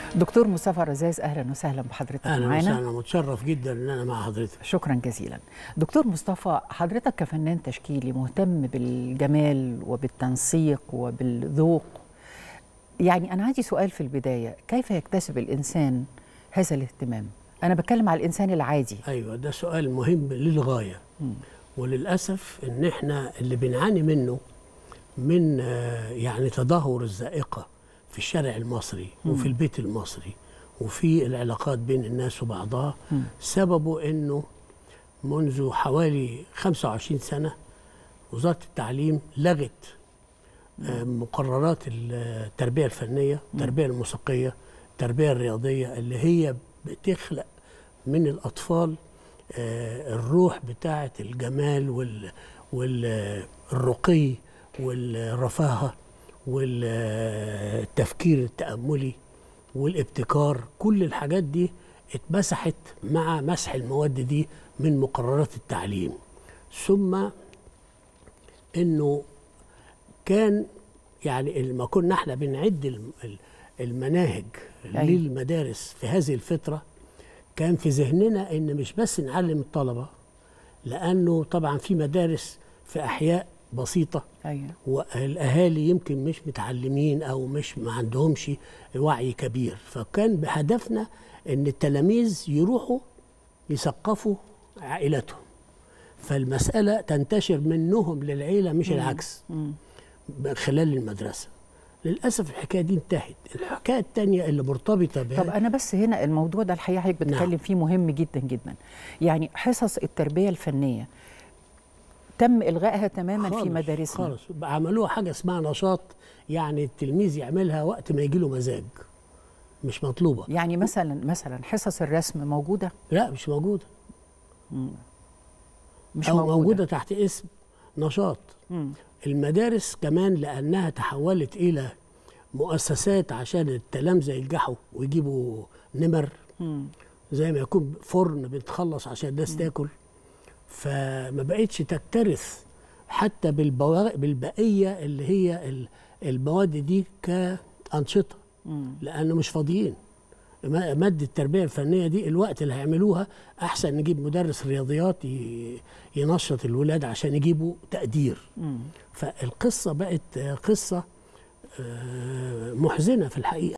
دكتور مصطفى رزاز اهلا وسهلا بحضرتك اهلا معانا وسهلا متشرف جدا ان انا مع حضرتك شكرا جزيلا دكتور مصطفى حضرتك كفنان تشكيلي مهتم بالجمال وبالتنسيق وبالذوق يعني انا عندي سؤال في البدايه كيف يكتسب الانسان هذا الاهتمام انا بتكلم على الانسان العادي ايوه ده سؤال مهم للغايه وللاسف ان احنا اللي بنعاني منه من آه، يعني تدهور الذائقه في الشارع المصري وفي البيت المصري وفي العلاقات بين الناس وبعضها سببه انه منذ حوالي 25 سنه وزاره التعليم لغت آه، مقررات التربيه الفنيه التربيه الموسيقيه التربيه الرياضيه اللي هي بتخلق من الاطفال آه، الروح بتاعه الجمال وال والرقي والرفاهه والتفكير التاملي والابتكار كل الحاجات دي اتمسحت مع مسح المواد دي من مقررات التعليم ثم انه كان يعني لما كنا احنا بنعد الم- ال- المناهج أيوة. للمدارس في هذه الفتره كان في ذهننا ان مش بس نعلم الطلبه لانه طبعا في مدارس في احياء بسيطه ايوه والاهالي يمكن مش متعلمين او مش ما عندهمش وعي كبير فكان بهدفنا ان التلاميذ يروحوا يثقفوا عائلتهم فالمساله تنتشر منهم للعيله مش العكس خلال المدرسه للاسف الحكايه دي انتهت الحكايه الثانيه اللي مرتبطه بها طب انا بس هنا الموضوع ده الحقيقه حضرتك بتتكلم نعم. فيه مهم جدا جدا يعني حصص التربيه الفنيه تم الغائها تماما في خالص- مدارسنا خالص عملوها حاجه اسمها نشاط يعني التلميذ يعملها وقت ما يجي له مزاج مش مطلوبه يعني مثلا مثلا حصص الرسم موجوده لا مش موجوده مش أو موجوده, موجودة تحت اسم نشاط مم. المدارس كمان لأنها تحولت إلى مؤسسات عشان التلامذة ينجحوا ويجيبوا نمر مم. زي ما يكون فرن بتخلص عشان الناس تاكل فما بقتش تكترث حتى بالبوا... بالبقية اللي هي ال- المواد دي كأنشطة مم. لأنه مش فاضيين ما- مادة التربية الفنية دي الوقت اللي هيعملوها أحسن نجيب مدرس رياضيات ي- ينشط الولاد عشان يجيبوا تقدير مم. فالقصة بقت آه، قصة آه، محزنة في الحقيقة